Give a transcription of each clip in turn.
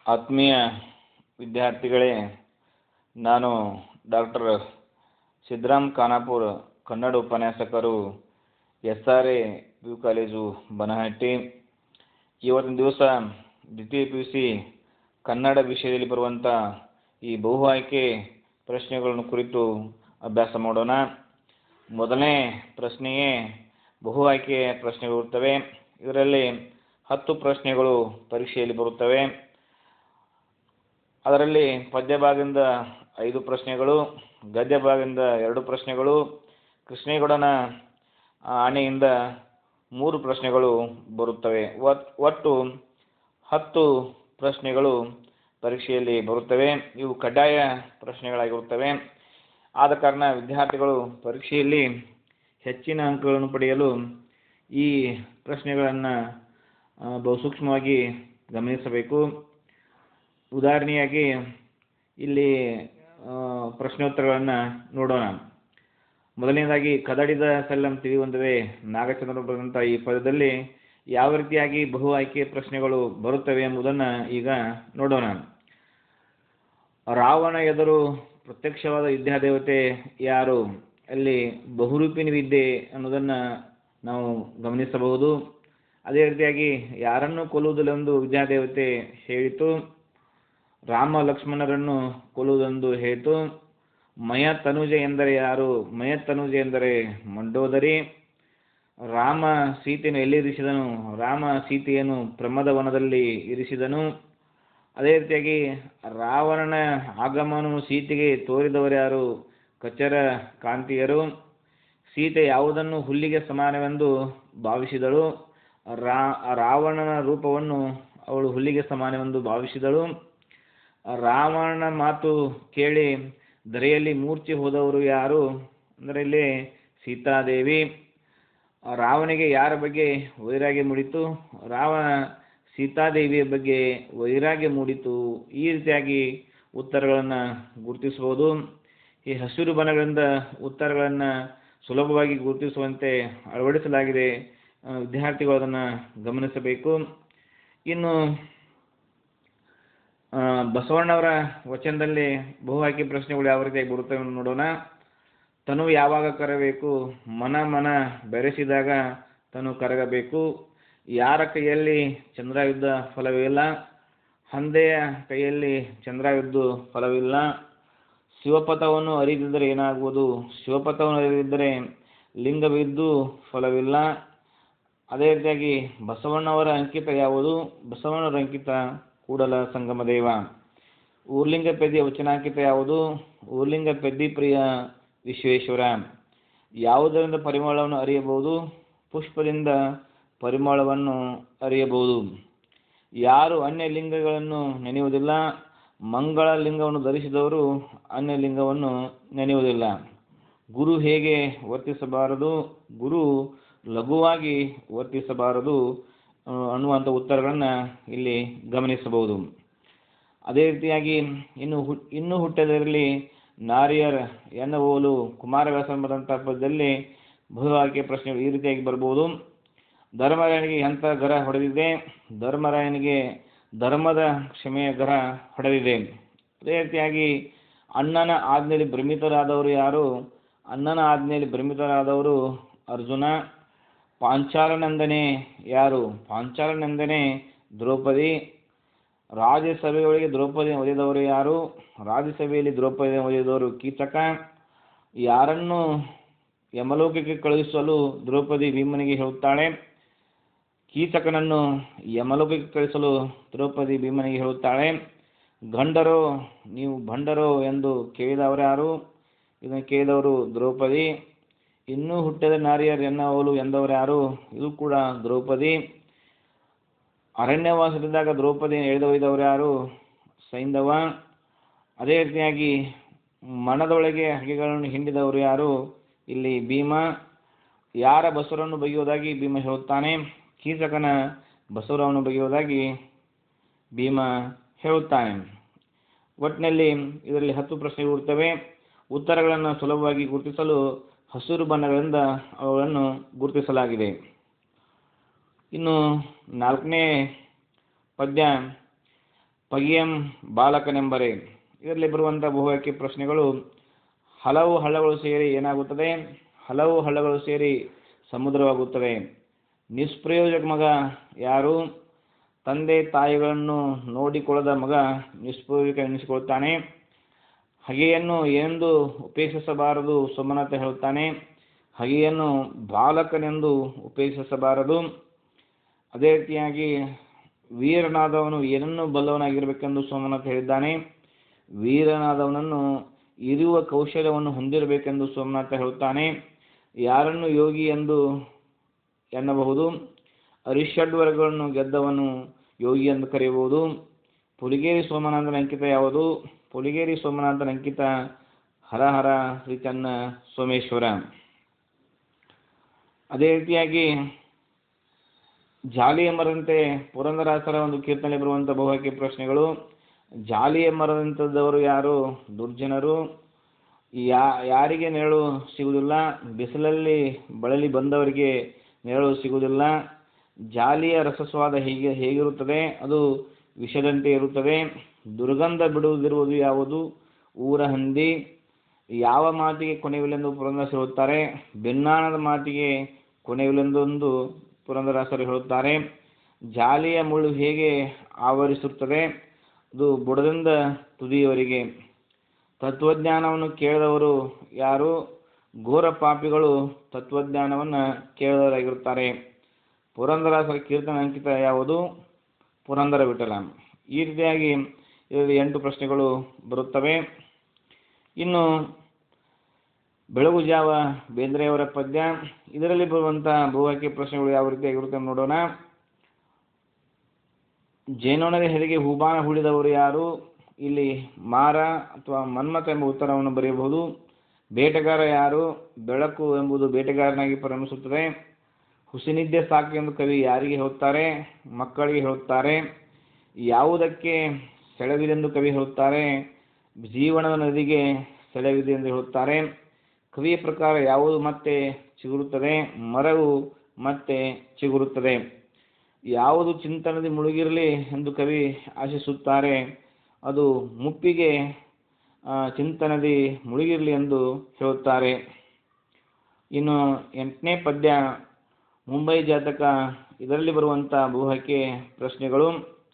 ಆತ್ಮೀಯ ವಿದ್ಯಾರ್ಥಿಗಳೇ ನಾನು ಡಾಕ್ಟರ್ ಸಿದ್ರಾಮ್ ಖಾನಾಪುರ್ ಕನ್ನಡ ಉಪನ್ಯಾಸಕರು S R A P U college Banahatti ಇವತ್ತಿನ ದಿವಸ ದ್ವಿತೀಯ ಪಿ ಯು ಸಿ ಕನ್ನಡ ವಿಷಯದಲ್ಲಿ ಬರುವಂಥ ಈ ಬಹು ಆಯ್ಕೆ ಪ್ರಶ್ನೆಗಳನ್ನು ಕುರಿತು ಅಭ್ಯಾಸ ಮಾಡೋಣ ಮೊದಲನೇ ಪ್ರಶ್ನೆಯೇ ಬಹು ಆಯ್ಕೆ ಪ್ರಶ್ನೆಗಳು ಇರ್ತವೆ ಇದರಲ್ಲಿ ಹತ್ತು ಪ್ರಶ್ನೆಗಳು ಪರೀಕ್ಷೆಯಲ್ಲಿ ಬರುತ್ತವೆ ಅದರಲ್ಲಿ ಪದ್ಯ ಭಾಗದಿಂದ ಐದು ಪ್ರಶ್ನೆಗಳು ಗದ್ಯ ಭಾಗದಿಂದ ಎರಡು ಪ್ರಶ್ನೆಗಳು ಕೃಷ್ಣೇಗೌಡನ ಆಣೆಯಿಂದ ಮೂರು ಪ್ರಶ್ನೆಗಳು ಬರುತ್ತವೆ ಒಟ್ಟು ಹತ್ತು ಪ್ರಶ್ನೆಗಳು ಪರೀಕ್ಷೆಯಲ್ಲಿ ಬರುತ್ತವೆ ಇವು ಕಡ್ಡಾಯ ಪ್ರಶ್ನೆಗಳಾಗಿರುತ್ತವೆ ಆದ ಕಾರಣ ವಿದ್ಯಾರ್ಥಿಗಳು ಪರೀಕ್ಷೆಯಲ್ಲಿ ಹೆಚ್ಚಿನ ಅಂಕಗಳನ್ನು ಪಡೆಯಲು ಈ ಪ್ರಶ್ನೆಗಳನ್ನು ಬಹು ಸೂಕ್ಷ್ಮವಾಗಿ ಗಮನಿಸಬೇಕು ಉದಾಹರಣೆಯಾಗಿ ಇಲ್ಲಿ ಪ್ರಶ್ನೋತ್ತರಗಳನ್ನು ನೋಡೋಣ ಮೊದಲನೇದಾಗಿ ಕದಡಿದ ಸೆಲ್ಲಂ ತಿಳಿಯುವಂತವೇ ನಾಗಚಂದ್ರ ಬರೆದಂಥ ಈ ಪದದಲ್ಲಿ ಯಾವ ರೀತಿಯಾಗಿ ಬಹು ಆಯ್ಕೆ ಪ್ರಶ್ನೆಗಳು ಬರುತ್ತವೆ ಎಂಬುದನ್ನು ಈಗ ನೋಡೋಣ ರಾವಣ ಎದುರು ಪ್ರತ್ಯಕ್ಷವಾದ ವಿದ್ಯಾದೇವತೆ ಯಾರು ಅಲ್ಲಿ ಬಹುರೂಪಿಣಿ ವಿದ್ಯೆ ಅನ್ನೋದನ್ನು ನಾವು ಗಮನಿಸಬಹುದು ಅದೇ ರೀತಿಯಾಗಿ ಯಾರನ್ನು ಕೊಲ್ಲುವುದಿല്ലെಂದು ವಿದ್ಯಾದೇವತೆ ಹೇಳಿತು ರಾಮ ಲಕ್ಷ್ಮಣರನ್ನು ಕೊಲ್ಲುವುದೆಂದು ಹೇಳಿತು ಮಯ ತನುಜ ಎಂದರೆ ಯಾರು ಮಯ ತನುಜ ಎಂದರೆ ಮಂಡೋದರಿ ರಾಮ ಸೀತೆಯನ್ನು ಎಲ್ಲಿ ಇರಿಸಿದನು ರಾಮ ಸೀತೆಯನ್ನು ಪ್ರಮದವನದಲ್ಲಿ ಇರಿಸಿದನು ಅದೇ ರೀತಿಯಾಗಿ ರಾವಣನ ಆಗಮನವು ಸೀತೆಗೆ ತೋರಿದವರು ಯಾರು ಕಚರ ಕಾಂತಿಯರು ಸೀತೆ ಯಾವುದನ್ನು ಹುಲ್ಲಿಗೆ ಸಮಾನವೆಂದು ಭಾವಿಸಿದಳು ರಾ ರಾವಣನ ರೂಪವನ್ನು ಅವಳು ಹುಲ್ಲಿಗೆ ಸಮಾನವೆಂದು ಭಾವಿಸಿದಳು ರಾವಣನ ಮಾತು ಕೇಳಿ ಧರೆಯಲ್ಲಿ ಮೂರ್ಛೆ ಹೋದವರು ಯಾರು ಅಂದರೆ ಇಲ್ಲಿ ಸೀತಾದೇವಿ ರಾವಣಿಗೆ ಯಾರ ಬಗ್ಗೆ ವೈರಾಗ್ಯ ಮೂಡಿತು ರಾವಣ ಸೀತಾದೇವಿಯ ಬಗ್ಗೆ ವೈರಾಗ್ಯ ಮೂಡಿತು ಈ ರೀತಿಯಾಗಿ ಉತ್ತರಗಳನ್ನು ಗುರುತಿಸಬಹುದು ಈ ಹಸಿರು ಬಣಗಳಿಂದ ಉತ್ತರಗಳನ್ನು ಸುಲಭವಾಗಿ ಗುರುತಿಸುವಂತೆ ಅಳವಡಿಸಲಾಗಿದೆ ವಿದ್ಯಾರ್ಥಿಗಳು ಅದನ್ನು ಗಮನಿಸಬೇಕು ಇನ್ನು ಬಸವಣ್ಣವರ ವಚನದಲ್ಲಿ ಬಹು ಆಯ್ಕೆ ಪ್ರಶ್ನೆಗಳು ಯಾವ ರೀತಿಯಾಗಿ ಬರುತ್ತವೆ ನೋಡೋಣ ತನು ಯಾವಾಗ ಕರಬೇಕು ಮನ ಮನ ಬೆರೆಸಿದಾಗ ತನು ಕರಗಬೇಕು ಯಾರ ಕೈಯಲ್ಲಿ ಚಂದ್ರಯುದ್ಧ ಫಲವಿಲ್ಲ ಹಂದೆಯ ಕೈಯಲ್ಲಿ ಚಂದ್ರಯುದ್ಧ ಫಲವಿಲ್ಲ ಶಿವಪಥವನ್ನು ಅರಿದಿದ್ದರೆ ಏನಾಗುವುದು ಶಿವಪಥವನ್ನು ಅರಿದಿದ್ದರೆ ಲಿಂಗವಿದ್ದು ಫಲವಿಲ್ಲ ಅದೇ ರೀತಿಯಾಗಿ ಬಸವಣ್ಣವರ ಅಂಕಿತ ಯಾವುದು ಬಸವಣ್ಣವರ ಅಂಕಿತ ಕೂಡಲ ಸಂಗಮ ದೇವ ಊರ್ಲಿಂಗ ಪೆದ್ದಿ ವಚನಾಂಕಿತ ಯಾವುದು ಊರ್ಲಿಂಗ ಪೆದ್ದಿ ಪ್ರಿಯ ವಿಶ್ವೇಶ್ವರ ಯಾವುದರಿಂದ ಪರಿಮಳವನ್ನು ಅರಿಯಬಹುದು ಪುಷ್ಪದಿಂದ ಪರಿಮಳವನ್ನು ಅರಿಯಬಹುದು ಯಾರು ಅನ್ಯ ಲಿಂಗಗಳನ್ನು ನೆನೆಯುವುದಿಲ್ಲ ಮಂಗಳ ಲಿಂಗವನ್ನು ಧರಿಸಿದವರು ಅನ್ಯ ಲಿಂಗವನ್ನು ನೆನೆಯುವುದಿಲ್ಲ ಗುರು ಹೇಗೆ ವರ್ತಿಸಬಾರದು ಗುರು ಲಘುವಾಗಿ ವರ್ತಿಸಬಾರದು ಅನ್ನುವಂಥ ಉತ್ತರಗಳನ್ನು ಇಲ್ಲಿ ಗಮನಿಸಬಹುದು ಅದೇ ರೀತಿಯಾಗಿ ಇನ್ನು ಹು ಇನ್ನೂ ಹುಟ್ಟದಿರಲಿ ನಾರಿಯರ್ ಎನ್ನುವೋಲು ಕುಮಾರವ್ಯಾಸ ಎಂಬಂಥ ಪದದಲ್ಲಿ ಬಹು ಆಯ್ಕೆ ಪ್ರಶ್ನೆಗಳು ಈ ರೀತಿಯಾಗಿ ಬರ್ಬೋದು ಧರ್ಮರಾಯನಿಗೆ ಎಂಥ ಗರ ಹೊಡೆದಿದೆ ಧರ್ಮರಾಯನಿಗೆ ಧರ್ಮದ ಕ್ಷಮೆಯ ಗರ ಹೊಡೆದಿದೆ ಅದೇ ರೀತಿಯಾಗಿ ಅಣ್ಣನ ಆಜ್ಞೆಯಲ್ಲಿ ಭ್ರಮಿತರಾದವರು ಯಾರು ಅಣ್ಣನ ಆಜ್ಞೆಯಲ್ಲಿ ಭ್ರಮಿತರಾದವರು ಅರ್ಜುನ ಪಾಂಚಾಲನಂದನೆ ಯಾರು ಪಾಂಚಾಲನಂದನೆ ದ್ರೌಪದಿ ರಾಜ್ಯಸಭೆಯೊಳಗೆ ದ್ರೌಪದಿ ಒಲಿದವರು ಯಾರು ರಾಜ್ಯಸಭೆಯಲ್ಲಿ ದ್ರೌಪದಿ ಒಲಿದವರು ಕೀಚಕ ಯಾರನ್ನು ಯಮಲೋಕಕ್ಕೆ ಕಳುಹಿಸಲು ದ್ರೌಪದಿ ಭೀಮನಿಗೆ ಹೇಳುತ್ತಾಳೆ ಕೀಚಕನನ್ನು ಯಮಲೋಕಕ್ಕೆ ಕಳಿಸಲು ದ್ರೌಪದಿ ಭೀಮನಿಗೆ ಹೇಳುತ್ತಾಳೆ ಗಂಡರೋ ನೀವು ಭಂಡರೋ ಎಂದು ಕೇಳಿದವರು ಯಾರು ಇದನ್ನು ಕೇಳಿದವರು ದ್ರೌಪದಿ ಇನ್ನೂ ಹುಟ್ಟದ ನಾರಿಯರ್ ಎನ್ನವಲು ಎಂದವರು ಯಾರು ಇದು ಕೂಡ ದ್ರೌಪದಿ ಅರಣ್ಯವಾಸದಿಂದಾಗ ದ್ರೌಪದಿ ಎಳೆದೊಯ್ದವರು ಯಾರು ಸೈಂಧವ ಅದೇ ರೀತಿಯಾಗಿ ಮನದೊಳಗೆ ಹಗೆಗಳನ್ನು ಹಿಂಡಿದವರು ಯಾರು ಇಲ್ಲಿ ಭೀಮ ಯಾರ ಬಸವರನ್ನು ಬಗೆಯುವುದಾಗಿ ಭೀಮ ಹೇಳುತ್ತಾನೆ ಕೀಚಕನ ಬಸವರವನ್ನು ಬಗೆಯುವುದಾಗಿ ಭೀಮ ಹೇಳುತ್ತಾನೆ ಒಟ್ಟಿನಲ್ಲಿ ಇದರಲ್ಲಿ ಹತ್ತು ಪ್ರಶ್ನೆಗಳು ಇರ್ತವೆ ಉತ್ತರಗಳನ್ನು ಸುಲಭವಾಗಿ ಗುರುತಿಸಲು ಹಸಿರು ಬಣ್ಣಗಳಿಂದ ಅವುಗಳನ್ನು ಗುರುತಿಸಲಾಗಿದೆ ಇನ್ನು ನಾಲ್ಕನೇ ಪದ್ಯ ಪಗಿಯಂ ಬಾಲಕನೆಂಬರೆ ಇದರಲ್ಲಿ ಬರುವಂಥ ಬಹುವಾಕ್ಯ ಪ್ರಶ್ನೆಗಳು ಹಲವು ಹಳ್ಳಗಳು ಸೇರಿ ಏನಾಗುತ್ತದೆ ಹಲವು ಹಳ್ಳಗಳು ಸೇರಿ ಸಮುದ್ರವಾಗುತ್ತವೆ ನಿಷ್ಪ್ರಯೋಜಕ ಮಗ ಯಾರು ತಂದೆ ತಾಯಿಗಳನ್ನು ನೋಡಿಕೊಳ್ಳದ ಮಗ ನಿಷ್ಪ್ರಯೋಜಕ ಎನಿಸಿಕೊಳ್ತಾನೆ ಹಗೆಯನ್ನು ಎಂದು ಉಪೇಕ್ಷಿಸಬಾರದು ಸೋಮನಾಥ ಹೇಳುತ್ತಾನೆ ಹಗೆಯನ್ನು ಬಾಲಕನೆಂದು ಉಪೇಕ್ಷಿಸಬಾರದು ಅದೇ ರೀತಿಯಾಗಿ ವೀರನಾದವನು ಏನನ್ನು ಬಲ್ಲವನಾಗಿರಬೇಕೆಂದು ಸೋಮನಾಥ ಹೇಳಿದ್ದಾನೆ ವೀರನಾದವನನ್ನು ಇರುವ ಕೌಶಲ್ಯವನ್ನು ಹೊಂದಿರಬೇಕೆಂದು ಸೋಮನಾಥ ಹೇಳುತ್ತಾನೆ ಯಾರನ್ನು ಯೋಗಿ ಎಂದು ಎನ್ನಬಹುದು ಅರಿಷಡ್ವರ್ಗಗಳನ್ನು ಗೆದ್ದವನು ಯೋಗಿ ಎಂದು ಕರೆಯಬಹುದು ಪುಲಿಗೇರಿ ಸೋಮನಾಥನ ಅಂಕಿತ ಯಾವುದು ಪುಲಿಗೇರಿ ಸೋಮನಾಥನ ಅಂಕಿತ ಹರಹರ ಶ್ರೀ ಚನ್ನ ಸೋಮೇಶ್ವರ ಅದೇ ರೀತಿಯಾಗಿ ಜಾಲಿ ಎಂಬರಂತೆ ಪುರಂದರಾಸರ ಒಂದು ಕೀರ್ತನೆ ಬರುವಂಥ ಬಹುವಾಕ್ಯ ಪ್ರಶ್ನೆಗಳು ಜಾಲಿ ಎಂಬರಂಥದ್ದವರು ಯಾರು ದುರ್ಜನರು ಯಾ ಯಾರಿಗೆ ನೆರಳು ಸಿಗುವುದಿಲ್ಲ ಬಿಸಿಲಲ್ಲಿ ಬಳಲಿ ಬಂದವರಿಗೆ ನೆರಳು ಸಿಗುವುದಿಲ್ಲ ಜಾಲಿಯ ರಸಸ್ವಾದ ಹೀಗೆ ಹೇಗಿರುತ್ತದೆ ಅದು ವಿಷದಂತೆ ಇರುತ್ತದೆ ದುರ್ಗಂಧ ಬಿಡುವುದಿರುವುದು ಯಾವುದು ಊರ ಹಂದಿ ಯಾವ ಮಾತಿಗೆ ಕೊನೆಯಿല്ലെಂದು ಪುರಂದರಾಸರು ಹೇಳುತ್ತಾರೆ ಬೆನ್ನಾಣದ ಮಾತಿಗೆ ಕೊನೆಯಿല്ലെಂದೊಂದು ಪುರಂದರಾಸರು ಹೇಳುತ್ತಾರೆ ಜಾಲಿಯ ಮುಳ್ಳು ಹೇಗೆ ಆವರಿಸುತ್ತದೆ ಅದು ಬುಡದಿಂದ ತುದಿಯವರೆಗೆ ತತ್ವಜ್ಞಾನವನ್ನು ಕೇಳಿದವರು ಯಾರು ಘೋರ ಪಾಪಿಗಳು ತತ್ವಜ್ಞಾನವನ್ನು ಕೇಳಿದವರಾಗಿರುತ್ತಾರೆ ಪುರಂದರಾಸರ ಕೀರ್ತನ ಅಂಕಿತ ಯಾವುದು ಪುರಂದರ ವಿಠಲ ಈ ರೀತಿಯಾಗಿ ಇದರಲ್ಲಿ ಎಂಟು ಪ್ರಶ್ನೆಗಳು ಬರುತ್ತವೆ ಇನ್ನು ಬೆಳಗು ಜಾವ ಬೇಂದ್ರೆಯವರ ಪದ್ಯ ಇದರಲ್ಲಿ ಬರುವಂಥ ಬಹುವಾಕ್ಯ ಪ್ರಶ್ನೆಗಳು ಯಾವ ರೀತಿಯಾಗಿರುತ್ತೆ ನೋಡೋಣ ಜೇನೋಣದ ಹೆರಿಗೆ ಹೂಬಾಣ ಹೂಡಿದವರು ಯಾರು ಇಲ್ಲಿ ಮಾರ ಅಥವಾ ಮನ್ಮಥ ಎಂಬ ಉತ್ತರವನ್ನು ಬರೆಯಬಹುದು ಬೇಟೆಗಾರ ಯಾರು ಬೆಳಕು ಎಂಬುದು ಬೇಟೆಗಾರನಾಗಿ ಪರಿಣಮಿಸುತ್ತದೆ ಹುಸಿನಿದ್ದೆ ಸಾಕು ಎಂದು ಕವಿ ಯಾರಿಗೆ ಹೇಳುತ್ತಾರೆ ಮಕ್ಕಳಿಗೆ ಹೇಳುತ್ತಾರೆ ಯಾವುದಕ್ಕೆ ಸೆಳೆವಿದೆಂದು ಕವಿ ಹೇಳುತ್ತಾರೆ ಜೀವನದ ನದಿಗೆ ಸೆಳೆವಿದೆ ಎಂದು ಹೇಳುತ್ತಾರೆ ಕವಿಯ ಪ್ರಕಾರ ಯಾವುದು ಮತ್ತೆ ಚಿಗುರುತ್ತದೆ ಮರವು ಮತ್ತೆ ಚಿಗುರುತ್ತದೆ ಯಾವುದು ಚಿಂತನದಲ್ಲಿ ಮುಳುಗಿರಲಿ ಎಂದು ಕವಿ ಆಶಿಸುತ್ತಾರೆ ಅದು ಮುಪ್ಪಿಗೆ ಚಿಂತನದಿ ಮುಳುಗಿರಲಿ ಎಂದು ಹೇಳುತ್ತಾರೆ ಇನ್ನು ಎಂಟನೇ ಪದ್ಯ ಮುಂಬೈ ಜಾತಕ ಇದರಲ್ಲಿ ಬರುವಂಥ ಬಹುಹಕ್ಕೆ ಪ್ರಶ್ನೆಗಳು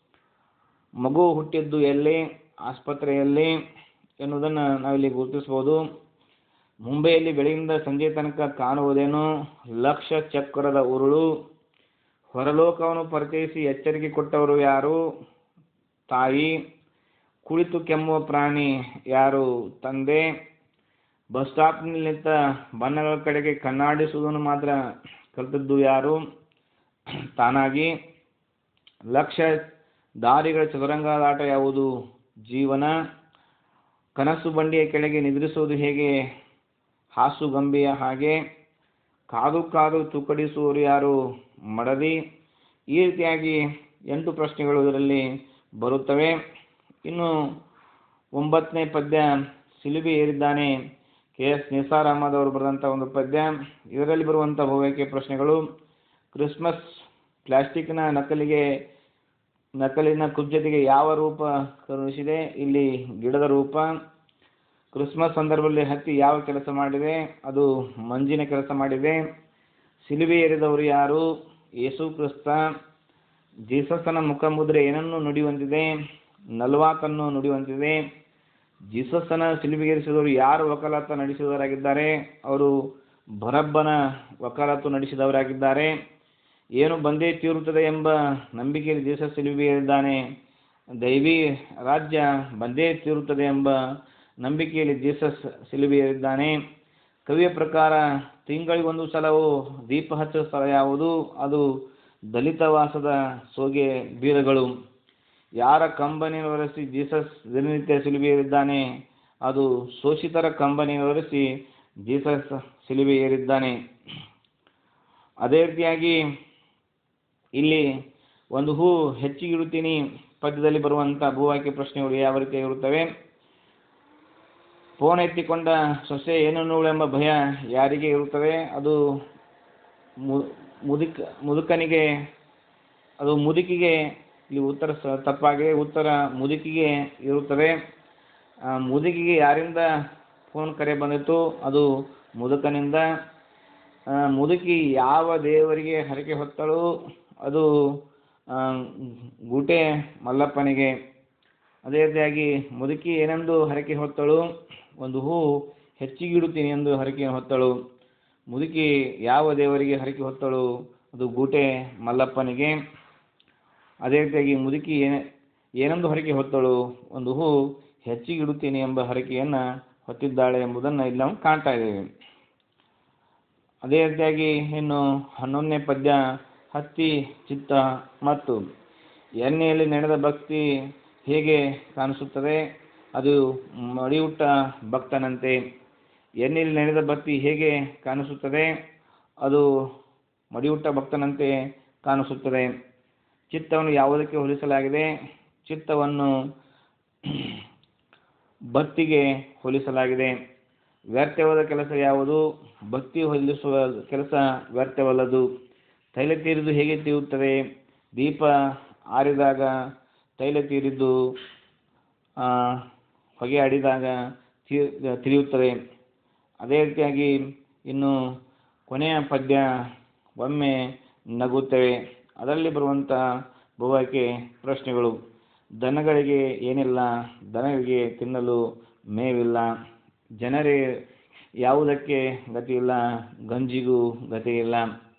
ಮಗು ಹುಟ್ಟಿದ್ದು ಎಲ್ಲಿ ಆಸ್ಪತ್ರೆಯಲ್ಲಿ ಎನ್ನುವುದನ್ನು ನಾವಿಲ್ಲಿ ಗುರುತಿಸ್ಬೋದು ಮುಂಬೈಯಲ್ಲಿ ಬೆಳಗಿನಿಂದ ಸಂಜೆ ತನಕ ಕಾಣುವುದೇನು ಲಕ್ಷ ಚಕ್ರದ ಉರುಳು ಹೊರಲೋಕವನ್ನು ಪರಿಚಯಿಸಿ ಎಚ್ಚರಿಕೆ ಕೊಟ್ಟವರು ಯಾರು ತಾಯಿ ಕುಳಿತು ಕೆಮ್ಮುವ ಪ್ರಾಣಿ ಯಾರು ತಂದೆ ಬಸ್ ಸ್ಟಾಪ್ನಲ್ಲಿ ನಿಂತ ಬಣ್ಣಗಳ ಕಡೆಗೆ ಕಣ್ಣಾಡಿಸುವುದನ್ನು ಮಾತ್ರ ಕಲಿತದ್ದು ಯಾರು ತಾನಾಗಿ ಲಕ್ಷ ದಾರಿಗಳ ಚದುರಂಗದಾಟ ಯಾವುದು ಜೀವನ ಕನಸು ಬಂಡಿಯ ಕೆಳಗೆ ನಿದ್ರಿಸುವುದು ಹೇಗೆ ಹಾಸು ಗಂಬೆಯ ಹಾಗೆ ಕಾದು ಕಾದು ತೂಕಡಿಸುವವರು ಯಾರು ಮಡದಿ ಈ ರೀತಿಯಾಗಿ ಎಂಟು ಪ್ರಶ್ನೆಗಳು ಇದರಲ್ಲಿ ಬರುತ್ತವೆ ಇನ್ನು ಒಂಬತ್ತನೇ ಪದ್ಯ ಸಿಲುಬೆ ಏರಿದ್ದಾನೆ ಕೆ ಎಸ್ ನಿಸಾರ್ ಅಹಮದ್ ಅವರು ಬರೆದಂಥ ಒಂದು ಪದ್ಯ ಇದರಲ್ಲಿ ಬರುವಂಥ ಬಹುವಾಕ್ಯ ಪ್ರಶ್ನೆಗಳು ಕ್ರಿಸ್ಮಸ್ ಪ್ಲಾಸ್ಟಿಕ್ನ ನಕಲಿಗೆ ನಕಲಿನ ಕುಬ್ಜತೆಗೆ ಯಾವ ರೂಪ ಕರುಣಿಸಿದೆ ಇಲ್ಲಿ ಗಿಡದ ರೂಪ ಕ್ರಿಸ್ಮಸ್ ಸಂದರ್ಭದಲ್ಲಿ ಹತ್ತಿ ಯಾವ ಕೆಲಸ ಮಾಡಿದೆ ಅದು ಮಂಜಿನ ಕೆಲಸ ಮಾಡಿದೆ ಸಿಲುಬೆ ಏರಿದವರು ಯಾರು ಯೇಸು ಕ್ರಿಸ್ತ ಜೀಸಸ್ನ ಮುಖಮುದ್ರೆ ಏನನ್ನು ನುಡಿಯುವಂತಿದೆ ನಲ್ವಾತನ್ನು ನುಡಿಯುವಂತಿದೆ ಜೀಸಸ್ನ ಸಿಲುಬೆಗೇರಿಸಿದವರು ಯಾರು ವಕಾಲತ್ತ ನಡೆಸಿದವರಾಗಿದ್ದಾರೆ ಅವರು ಬರಬ್ಬನ ವಕಾಲತ್ತು ನಡೆಸಿದವರಾಗಿದ್ದಾರೆ ಏನು ಬಂದೇ ತೀರುತ್ತದೆ ಎಂಬ ನಂಬಿಕೆಯಲ್ಲಿ ಜೀಸಸ್ ಸಿಲುಬೆಯೇರಿದ್ದಾನೆ ದೈವಿ ರಾಜ್ಯ ಬಂದೇ ತೀರುತ್ತದೆ ಎಂಬ ನಂಬಿಕೆಯಲ್ಲಿ ಜೀಸಸ್ ಸಿಲುಬೆಯೇರಿದ್ದಾನೆ ಕವಿಯ ಪ್ರಕಾರ ತಿಂಗಳಿಗೊಂದು ಸಲವು ದೀಪ ಹಚ್ಚುವ ಸ್ಥಳ ಯಾವುದು ಅದು ದಲಿತವಾಸದ ಸೋಗೆ ಬೀರಗಳು ಯಾರ ಕಂಬನಿಯನ್ನು ಒರೆಸಿ ಜೀಸಸ್ ದಿನನಿತ್ಯ ಸಿಲುಬೆಯೇರಿದ್ದಾನೆ ಅದು ಶೋಷಿತರ ಕಂಬನಿಯನ್ನು ಒರೆಸಿ ಜೀಸಸ್ ಸಿಲುಬೆ ಏರಿದ್ದಾನೆ ಅದೇ ರೀತಿಯಾಗಿ ಇಲ್ಲಿ ಒಂದು ಹೂ ಹೆಚ್ಚಿಗಿಡುತ್ತೀನಿ ಪದ್ಯದಲ್ಲಿ ಬರುವಂಥ ಭೂವಾಕ್ಯ ಪ್ರಶ್ನೆಗಳು ಯಾವ ರೀತಿಯಾಗಿರುತ್ತವೆ ಫೋನ್ ಎತ್ತಿಕೊಂಡ ಸೊಸೆ ಏನು ಎಂಬ ಭಯ ಯಾರಿಗೆ ಇರುತ್ತದೆ ಅದು ಮುದುಕ ಮುದುಕನಿಗೆ ಅದು ಮುದುಕಿಗೆ ಇಲ್ಲಿ ಉತ್ತರ ಸ ತಪ್ಪಾಗಿದೆ ಉತ್ತರ ಮುದುಕಿಗೆ ಇರುತ್ತದೆ ಆ, ಮುದುಕಿಗೆ ಯಾರಿಂದ ಫೋನ್ ಕರೆ ಬಂದಿತ್ತು ಅದು ಮುದುಕನಿಂದ ಆ, ಮುದುಕಿ ಯಾವ ದೇವರಿಗೆ ಹರಕೆ ಹೊತ್ತಳು ಅದು ಆ, ಗೂಟೆ ಮಲ್ಲಪ್ಪನಿಗೆ ಅದೇ ರೀತಿಯಾಗಿ ಮುದುಕಿ ಏನೆಂದು ಹರಕೆ ಹೊತ್ತಳು ಒಂದು ಹೂ ಹೆಚ್ಚಿಗಿಡುತ್ತೀನಿ ಎಂದು ಹರಕೆ ಹೊತ್ತಳು ಮುದುಕಿ ಯಾವ ದೇವರಿಗೆ ಹರಕೆ ಹೊತ್ತಳು ಅದು ಗೂಟೆ ಮಲ್ಲಪ್ಪನಿಗೆ ಅದೇ ರೀತಿಯಾಗಿ ಮುದುಕಿ ಏನ ಏನೆಂದು ಹರಕೆ ಹೊತ್ತಳು ಒಂದು ಹೂ ಹೆಚ್ಚಿಗಿಡುತ್ತೀನಿ ಎಂಬ ಹರಕೆಯನ್ನು ಹೊತ್ತಿದ್ದಾಳೆ ಎಂಬುದನ್ನು ಇಲ್ಲಿ ನಾವು ಕಾಣ್ತಾ ಇದ್ದೇವೆ ಅದೇ ರೀತಿಯಾಗಿ ಇನ್ನು ಹನ್ನೊಂದನೇ ಪದ್ಯ ಹತ್ತಿ ಚಿತ್ತ ಮತ್ತು ಎಣ್ಣೆಯಲ್ಲಿ ನೆನೆದ ಭಕ್ತಿ ಹೇಗೆ ಕಾಣಿಸುತ್ತದೆ ಅದು ಮಡಿಯುಟ್ಟ ಭಕ್ತನಂತೆ ಎಣ್ಣೆಯಲ್ಲಿ ನೆನೆದ ಭಕ್ತಿ ಹೇಗೆ ಕಾಣಿಸುತ್ತದೆ ಅದು ಮಡಿಯುಟ್ಟ ಭಕ್ತನಂತೆ ಕಾಣಿಸುತ್ತದೆ ಚಿತ್ತವನ್ನು ಯಾವುದಕ್ಕೆ ಹೋಲಿಸಲಾಗಿದೆ ಚಿತ್ತವನ್ನು ಭಕ್ತಿಗೆ ಹೋಲಿಸಲಾಗಿದೆ ವ್ಯರ್ಥವಾದ ಕೆಲಸ ಯಾವುದು ಭಕ್ತಿ ಹೋಲಿಸುವ ಕೆಲಸ ವ್ಯರ್ಥವಲ್ಲದು ತೈಲ ತೀರಿದು ಹೇಗೆ ತೀರುತ್ತದೆ ದೀಪ ಆರಿದಾಗ ತೈಲ ತೀರಿದ್ದು ಆ, ಹೊಗೆ ಆಡಿದಾಗ ತಿ ತಿಳಿಯುತ್ತದೆ ಅದೇ ರೀತಿಯಾಗಿ ಇನ್ನು ಕೊನೆಯ ಪದ್ಯ ಒಮ್ಮೆ ನಗುತ್ತವೆ ಅದರಲ್ಲಿ ಬರುವಂಥ ಬಹುಆಯ್ಕೆ ಪ್ರಶ್ನೆಗಳು ದನಗಳಿಗೆ ಏನಿಲ್ಲ ದನಗಳಿಗೆ ತಿನ್ನಲು ಮೇವಿಲ್ಲ ಜನರೇ ಯಾವುದಕ್ಕೆ ಗತಿಯಿಲ್ಲ ಗಂಜಿಗೂ ಗತಿಯಿಲ್ಲ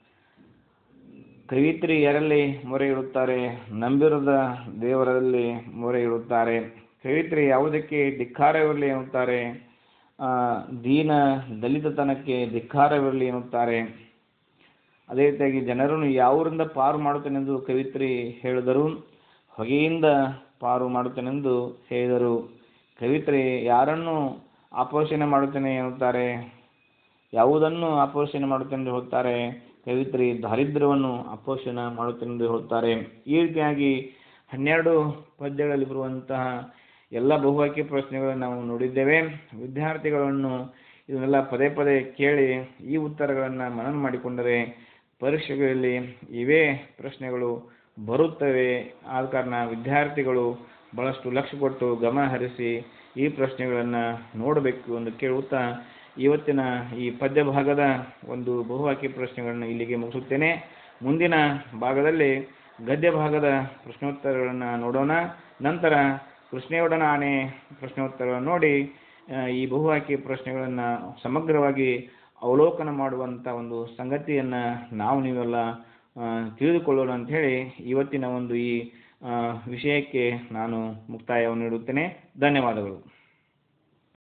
ಕವಿತ್ರಿ ಯಾರಲ್ಲಿ ಮೊರೆ ಇಡುತ್ತಾರೆ ನಂಬಿರದ ದೇವರಲ್ಲಿ ಮೊರೆ ಇಡುತ್ತಾರೆ ಕವಿತ್ರಿ ಯಾವುದಕ್ಕೆ ಧಿಕ್ಕಾರವಿರಲಿ ಎನ್ನುತ್ತಾರೆ ಆ, ದೀನ ದಲಿತತನಕ್ಕೆ ಧಿಕ್ಕಾರವಿರಲಿ ಎನ್ನುತ್ತಾರೆ ಅದೇ ರೀತಿಯಾಗಿ ಜನರನ್ನು ಯಾವುದರಿಂದ ಪಾರು ಮಾಡುತ್ತೇನೆಂದು ಕವಿತ್ರಿ ಹೇಳಿದರು ಹೊಗೆಯಿಂದ ಪಾರು ಮಾಡುತ್ತೇನೆಂದು ಹೇಳಿದರು ಕವಿತ್ರಿ ಯಾರನ್ನು ಆಪೋಷಣೆ ಮಾಡುತ್ತೇನೆ ಎನ್ನುತ್ತಾರೆ ಯಾವುದನ್ನು ಅಪೋಷಣೆ ಮಾಡುತ್ತೆಂದು ಹೇಳುತ್ತಾರೆ ಕವಿತ್ರಿ ದಾರಿದ್ರ್ಯವನ್ನು ಅಪೋಷಣ ಮಾಡುತ್ತೆಂದು ಹೇಳುತ್ತಾರೆ ಈ ರೀತಿಯಾಗಿ ಹನ್ನೆರಡು ಪದ್ಯಗಳಲ್ಲಿ ಬರುವಂತಹ ಎಲ್ಲ ಬಹುವಾಕ್ಯ ಪ್ರಶ್ನೆಗಳನ್ನು ನಾವು ನೋಡಿದ್ದೇವೆ ವಿದ್ಯಾರ್ಥಿಗಳನ್ನು ಇದನ್ನೆಲ್ಲ ಪದೇ ಪದೇ ಕೇಳಿ ಈ ಉತ್ತರಗಳನ್ನು ಮನನ ಮಾಡಿಕೊಂಡರೆ ಪರೀಕ್ಷೆಗಳಲ್ಲಿ ಇವೇ ಪ್ರಶ್ನೆಗಳು ಬರುತ್ತವೆ ಆದ ಕಾರಣ ವಿದ್ಯಾರ್ಥಿಗಳು ಬಹಳಷ್ಟು ಲಕ್ಷ್ಯ ಕೊಟ್ಟು ಗಮನ ಹರಿಸಿ ಈ ಪ್ರಶ್ನೆಗಳನ್ನು ನೋಡಬೇಕು ಎಂದು ಕೇಳುತ್ತಾ ಇವತ್ತಿನ ಈ ಪದ್ಯ ಭಾಗದ ಒಂದು ಬಹುವಾಕ್ಯ ಪ್ರಶ್ನೆಗಳನ್ನು ಇಲ್ಲಿಗೆ ಮುಗಿಸುತ್ತೇನೆ ಮುಂದಿನ ಭಾಗದಲ್ಲಿ ಗದ್ಯ ಭಾಗದ ಪ್ರಶ್ನೋತ್ತರಗಳನ್ನು ನೋಡೋಣ ನಂತರ ಕೃಷ್ಣೇಗೌಡನ ಆನೆ ಪ್ರಶ್ನೋತ್ತರಗಳನ್ನು ನೋಡಿ ಆ, ಈ ಬಹುವಾಕ್ಯ ಪ್ರಶ್ನೆಗಳನ್ನು ಸಮಗ್ರವಾಗಿ ಅವಲೋಕನ ಮಾಡುವಂಥ ಒಂದು ಸಂಗತಿಯನ್ನು ನಾವು ನೀವೆಲ್ಲ ಆ, ತಿಳಿದುಕೊಳ್ಳೋಣ ಅಂತ ಹೇಳಿ ಇವತ್ತಿನ ಒಂದು ಈ ಆ, ವಿಷಯಕ್ಕೆ ನಾನು ಮುಕ್ತಾಯವನ್ನು ನೀಡುತ್ತೇನೆ ಧನ್ಯವಾದಗಳು